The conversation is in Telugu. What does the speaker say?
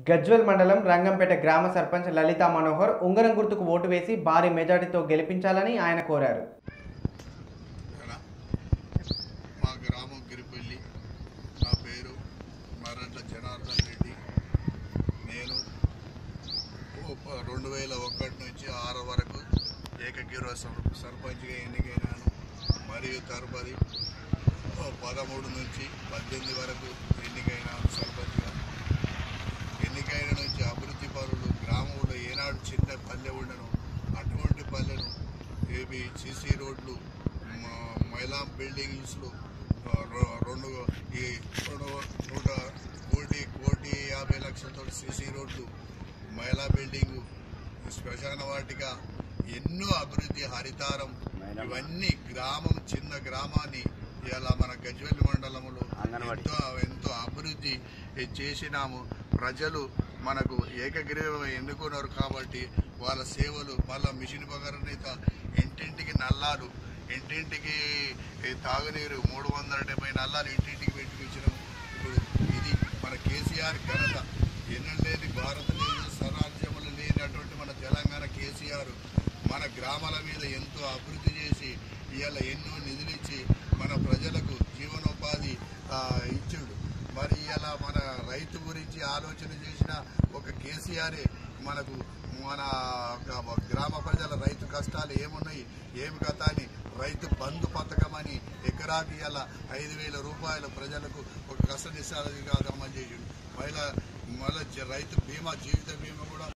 గజ్వెల్ మండలం రంగంపేట గ్రామ సర్పంచ్ లలితా మనోహర్ ఉంగరం గుర్తుకు ఓటు వేసి భారీ మెజార్టీతో గెలిపించాలని ఆయన కోరారు ఇక్కడ మా గ్రామం గిరిపల్లి నా పేరు మరట్ల జనార్దన్ రెడ్డి నేను ఓ ప- రెండు వేల ఒకటి నుంచి ఆరు వరకు ఏకగిరి సర్ సర్పంచ్గా ఎన్నికైనాను మరియు తదుపరి ఓ పదమూడు నుంచి పద్దెనిమిది వరకు ఎన్నికైనాను సర్పంచ్గా ఎన్నికైన నుంచి అభివృద్ధి పనులు గ్రామంలో ఏనాడు చిన్న పల్లె ఉండను అటువంటి పల్లెను ఏవి సీసీ రోడ్లు మ- మహిళా బిల్డింగ్స్లు ఆ, రొ- రెండు ఈ రెండు నూట కోటి కోటి యాభై లక్షలతో సీసీ రోడ్లు మహిళా బిల్డింగు శ్మశాన వాటిక ఎన్నో అభివృద్ధి హరితారం ఇవన్నీ గ్రామం చిన్న గ్రామాన్ని ఇలా మన గజ్వెల్లి మండలంలో ఎంతో ఎంతో అభివృద్ధి చేసినాము ప్రజలు మనకు ఏకగ్రీవం ఎన్నుకున్నారు కాబట్టి వాళ్ళ సేవలు మళ్ళా మిషన్ పగరనేత ఇంటింటికి నల్లాలు ఇంటింటికి ఈ తాగునీరు మూడు వందల డెబ్బై నల్లాలు ఇంటింటికి పెట్టించడం ఇప్పుడు ఇది మన కేసీఆర్ ఘనత ఎన్నలేని భారతదేశ స్వరాజ్యములు లేనటువంటి మన తెలంగాణ కేసీఆర్ మన గ్రామాల మీద ఎంతో అభివృద్ధి చేసి ఇవాళ ఎన్నో నిధులు ఇచ్చి మన ప్రజలకు జీవనోపాధి ఆ, ఇచ్చాడు మరి ఇలా మన రైతు గురించి ఆలోచన చేసిన ఒక కేసీఆరే మనకు మన ఒక గ్రామ ప్రజల రైతు కష్టాలు ఏమున్నాయి ఏమి కథ అని రైతు బంధు పథకం అని ఎకరాకి ఇలా ఐదు వేల రూపాయలు ప్రజలకు ఒక కష్ట నిస్సాలుగా అమలు చేసిండు మహిళ మళ్ళీ రైతు బీమా జీవిత బీమా కూడా